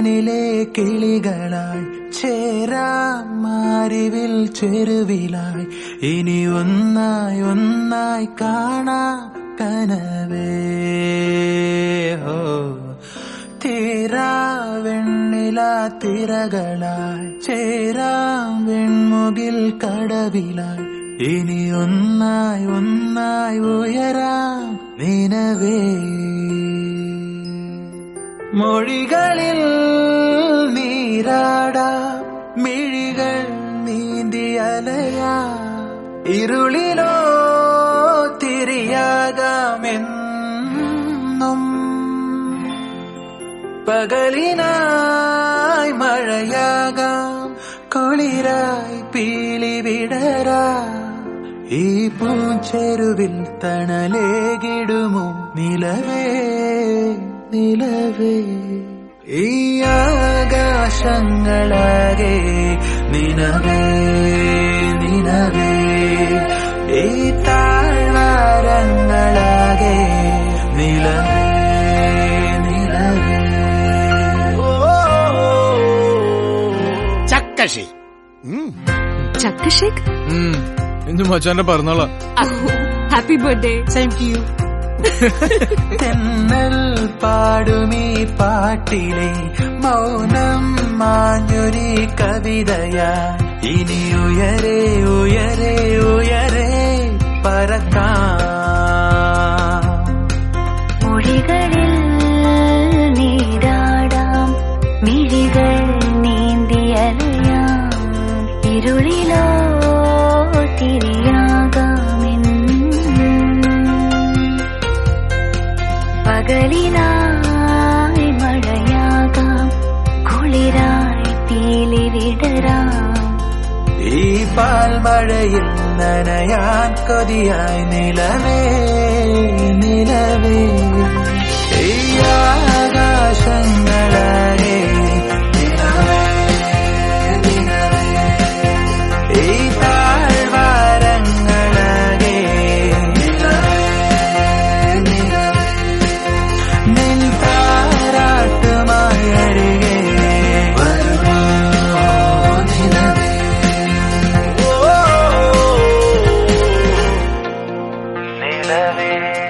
വാനിലെ കിളികളായി ചേരാം മാരിവിൽ ചെരുവിലായി ഇനി ഒന്നായി ഒന്നായി കാണാ കനവേ ഹോ തീരാ വെണ്ണില തിരകളായി ചേരാം വെൺമുകിൽ കടവിലായി ഇനി ഒന്നായി ഒന്നായി ഉയരാം നിനവേ മൊഴികളിൽ നീരാടാ മിഴികൾ നീന്തി അലയാ ഇരുളിലോ തിരിയാകാമെന്നും പകലിനായി മഴയാകാം കുളിരായി പീലി വിടരാ ഈ പൂച്ചെരുവിൽ തണലേകിടുമോ നിലവേ നിലവേ ഈ ആകാശങ്ങളാകെ നിനവേ നിനവേ ഈ താഴ്വാരങ്ങളാകെ നിലവേ നിലവേ ഓ ചക്കശി ചക്കഷേക്ക് ഇന്ന് മച്ചാന്റെ പിറന്നാളാ happy birthday same to you തെന്നൽ പാടുമീ പാട്ടിലെ മൗനം മാഞ്ഞൊരി കവിതയാ ഇനി ഉയരെ ഉയരെ ഉയരെ പറക്കാം മൊഴികളിൽ നീരാടാം മിഴികൾ നീന്തിയലയാം ഇരുളിലോ തിരിയാകാമെന്നും പകലിനായി മഴയാകാം കുളിരായി പീലി വിടരാം ഈ പാൽമഴയിൽ നനയാൻ കൊതിയായി നിലവേ നിലവേ ഈ ആകാശങ്ങളാകെ നിലവേ നിലവേ ഈ താഴ്വാരങ്ങളാകെ നിലവേ നിലവേ നിൻ താരാട്ടുമായി അരികെ വരുമോ നിലവേ നിലവേ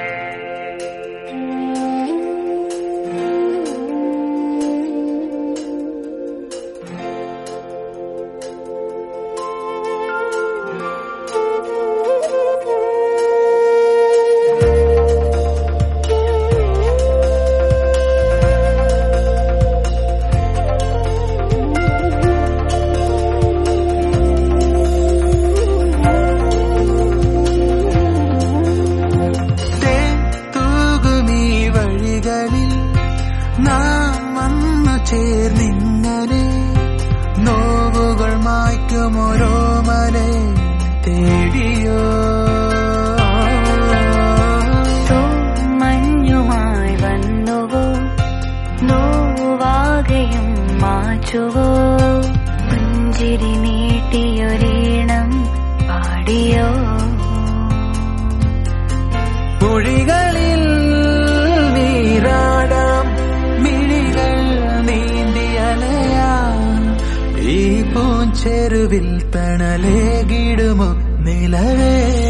തൂകുമീ വഴികളിൽ നാം വന്നു ചേർന്നിങ്ങനെ നോവുകൾ മായ്ക്കും ഓരോ മലെ തേടിയോ മഞ്ഞുമായി വന്നുവോ നോവാകയും മാച്ചുവോ പുഞ്ചിരി നീട്ടിയൊരീണം പാടിയോ മൊഴികളിൽ നീരാടാം മിഴികൾ നീന്തിയലയാം ഈ പൂഞ്ചെരുവിൽ തണലേകിടുമോ നിലവേ